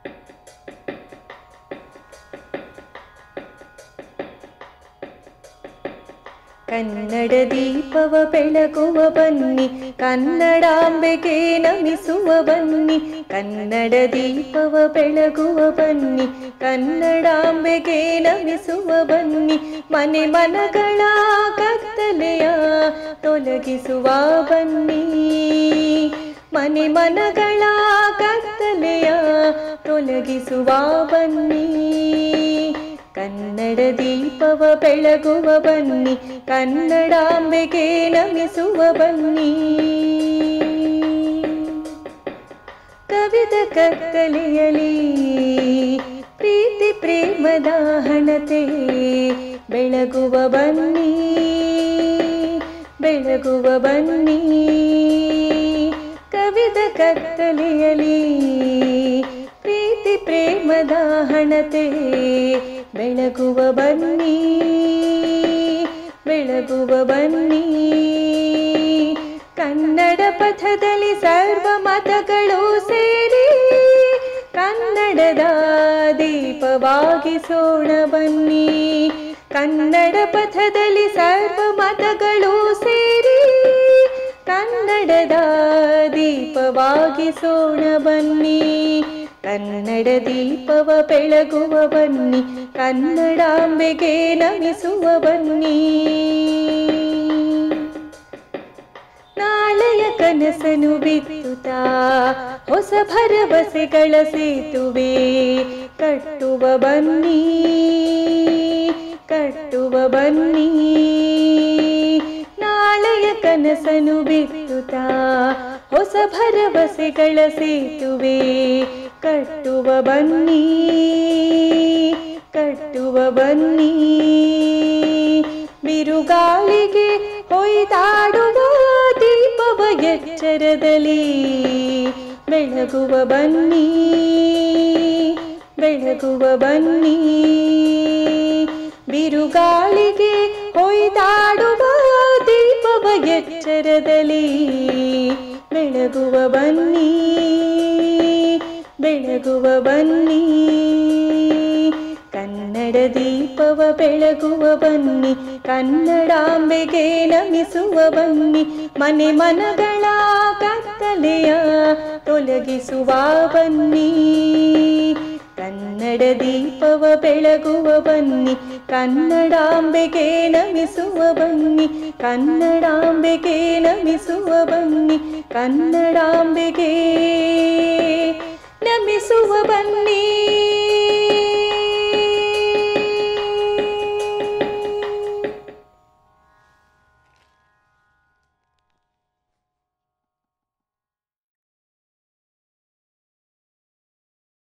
ಕನ್ನಡ ದೀಪವ ಬೆಳಗುವ ಬನ್ನಿ ಕನ್ನಡಾಂಬೆಗೆ ನಮಿಸುವ ಬನ್ನಿ ಕನ್ನಡ ದೀಪವ ಬೆಳಗುವ ಬನ್ನಿ ಕನ್ನಡಾಂಬೆಗೆ ನಮಿಸುವ ಬನ್ನಿ ಮನೆ ಮನಗಳ ಕತ್ತಲೆಯ ತೊಲಗಿಸುವ ಬನ್ನಿ ಮನೆ ಮನಗಳ ಕತ್ತಲೆಯ ತೊಲಗಿಸುವ ಬನ್ನಿ ಕನ್ನಡ ದೀಪವ ಬೆಳಗುವ ಬನ್ನಿ ಕನ್ನಡಾಂಬೆಗೆ ನಮಿಸುವ ಬನ್ನಿ ಕವಿದ ಕತ್ತಲೆಯಲಿ ಪ್ರೀತಿ ಪ್ರೇಮದ ಹಣತೆ ಬೆಳಗುವ ಬನ್ನಿ ಬೆಳಗುವ ಬನ್ನಿ ಕವಿದ ಕತ್ತಲೆಯಲಿ ಪ್ರೀತಿ ಪ್ರೇಮದ ಹಣತೆ ಬೆಳಗುವ ಬನ್ನಿ ಬೆಳಗುವ ಬನ್ನಿ ಕನ್ನಡ ಪಥದಲ್ಲಿ ಸರ್ವ ಮತಗಳು ಸೇರಿ ಕನ್ನಡದ ದೀಪವಾಗಿಸೋಣ ಬನ್ನಿ ಕನ್ನಡ ಪಥದಲ್ಲಿ ಸರ್ವ ಮತಗಳು ಸೇರಿ ಕನ್ನಡದ ದೀಪವಾಗಿಸೋಣ ಬನ್ನಿ ಕನ್ನಡ ದೀಪವ ಬೆಳಗುವ ಬನ್ನಿ ಕನ್ನಡಾಂಬೆಗೆ ನಮಿಸುವ ಬನ್ನಿ ನಾಳೆಯ ಕನಸನು ಬಿತ್ತುತ್ತಾ ಹೊಸ ಭರವಸೆಗಳ ಸೇತುವೆ ಕಟ್ಟುವ ಬನ್ನಿ ಕಟ್ಟುವ ಬನ್ನಿ ನಾಳೆಯ ಕನಸನು ಬಿತ್ತುತ್ತಾ ಹೊಸ ಭರವಸೆಗಳ ಸೇತುವೆ ಕಟ್ಟುವ ಬನ್ನಿ ಕಟ್ಟುವ ಬನ್ನಿ ಬಿರುಗಾಳಿಗೆ ಹೊಯ್ದಾಡುವ ದೀಪವ ಎಚ್ಚರದಲ್ಲಿ ಬೆಳಗುವ ಬನ್ನಿ ಬೆಳಗುವ ಬನ್ನಿ ಬಿರುಗಾಳಿಗೆ ಹೊಯ್ದಾಡುವ ದೀಪವ ಎಚ್ಚರದಲ್ಲಿ ಬೆಳಗುವ ಬನ್ನಿ ಬೆಳಗುವ ಬನ್ನಿ ಕನ್ನಡ ದೀಪವ ಬೆಳಗುವ ಬನ್ನಿ ಕನ್ನಡಾಂಬೆಗೆ ನಮಿಸುವ ಬನ್ನಿ ಮನೆ ಮನಗಳ ಕತ್ತಲೆಯ ತೊಲಗಿಸುವ ಬನ್ನಿ ಕನ್ನಡ ದೀಪವ ಬೆಳಗುವ ಬನ್ನಿ ಕನ್ನಡಾಂಬೆಗೆ ನಮಿಸುವ ಬನ್ನಿ ಕನ್ನಡಾಂಬೆಗೆ ನಮಿಸುವ ಬನ್ನಿ ಕನ್ನಡಾಂಬೆಗೆ